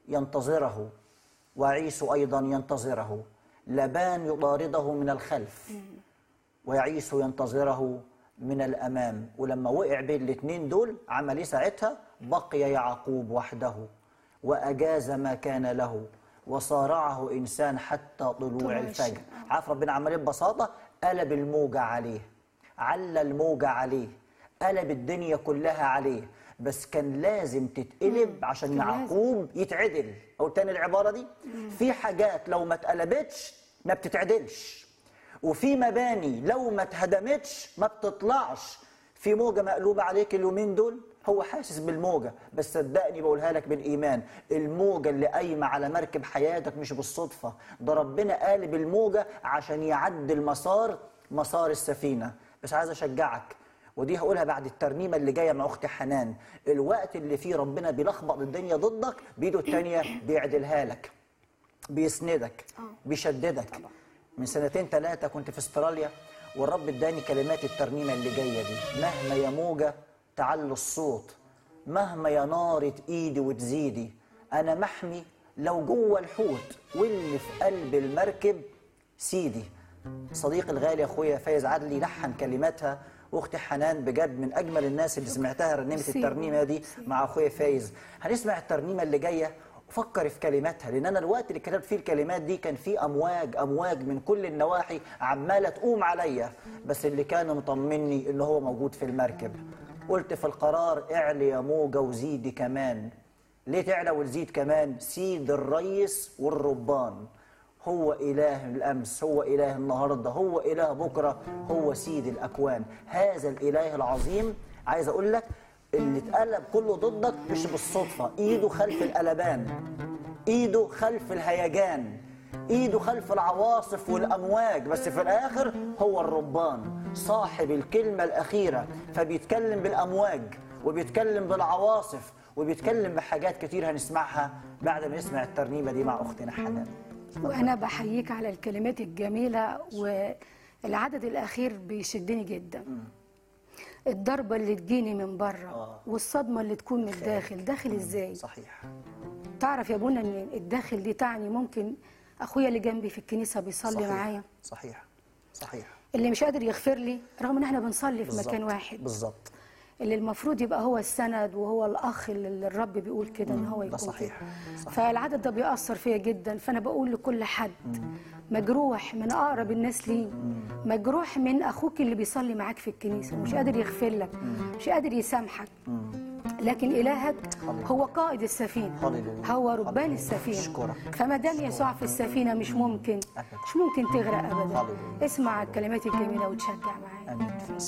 ينتظره وعيسو أيضا ينتظره لبان يطارده من الخلف ويعيسو ينتظره من الأمام ولما وقع بين الاثنين دول عمل ايه ساعتها بقي يعقوب وحده وأجاز ما كان له وصارعه إنسان حتى طلوع طلوع الفجر الشمس. عارف ربنا عمل ايه ببساطة قلب الموجة عليه على الموجة عليه قلب الدنيا كلها عليه بس كان لازم تتقلب عشان كان لازم. يعقوب يتعدل او تاني العبارة دي في حاجات لو ما اتقلبتش ما بتتعدلش وفي مباني لو ما اتهدمتش ما بتطلعش في موجة مقلوبة عليك اليومين دول هو حاسس بالموجة بس صدقني بقولها لك بالإيمان الموجة اللي قايمة على مركب حياتك مش بالصدفة ده ربنا قالب الموجة عشان يعدل مسار مسار السفينة بس عايز أشجعك ودي هقولها بعد الترنيمة اللي جاية مع أختي حنان الوقت اللي فيه ربنا بيلخبط الدنيا ضدك بإيده التانية بيعدلها لك بيسندك بيشددك من سنتين ثلاثة كنت في استراليا والرب اداني كلمات الترنيمة اللي جاية دي مهما يا موجة تعلو الصوت مهما يا نار ايدي وتزيدي انا محمي لو جوه الحوت واللي في قلب المركب سيدي صديقي الغالي اخويا فايز عدلي لحن كلماتها واختي حنان بجد من اجمل الناس اللي سمعتها رنمه ميرسي. الترنيمه دي مع اخويا فايز هنسمع الترنيمه اللي جايه فكر في كلماتها لان انا الوقت اللي كتبت فيه الكلمات دي كان فيه امواج امواج من كل النواحي عماله تقوم عليا بس اللي كان مطمني ان هو موجود في المركب قلت في القرار اعلي يا موجه وزيدي كمان ليه تعلى وتزيد كمان سيد الريس والربان هو إله الأمس هو إله النهاردة هو إله بكرة هو سيد الأكوان هذا الإله العظيم عايز أقول لك اللي اتقلب كله ضدك مش بالصدفة إيده خلف القلبان إيده خلف الهيجان إيده خلف العواصف والأمواج بس في الآخر هو الربان صاحب الكلمة الأخيرة فبيتكلم بالأمواج وبيتكلم بالعواصف وبيتكلم بحاجات كتير هنسمعها بعد ما نسمع الترنيمة دي مع أختنا حنان وانا بحييك على الكلمات الجميله والعدد الاخير بيشدني جدا الضربه اللي تجيني من بره آه. والصدمه اللي تكون من الداخل داخل ازاي صحيح تعرف يا بونا ان الداخل دي تعني ممكن اخويا اللي جنبي في الكنيسه بيصلي صحيح. معايا صحيح صحيح اللي مش قادر يغفر لي رغم ان احنا بنصلي في بالظبط. مكان واحد بالظبط اللي المفروض يبقى هو السند وهو الاخ اللي الرب بيقول كده ان هو ده يكون صحيح. كده. صحيح. فالعدد ده بيأثر فيا جدا فانا بقول لكل حد مجروح من اقرب الناس ليه مجروح من اخوك اللي بيصلي معاك في الكنيسه مش قادر يغفر لك مش قادر يسامحك لكن الهك هو قائد السفينه هللويا. هو ربان هللويا. السفينه أشكرك. فما دام يسوع في السفينه مش ممكن أبداً. مش ممكن تغرق ابدا هللويا. اسمع الكلمات الجميله وتشجع معايا امين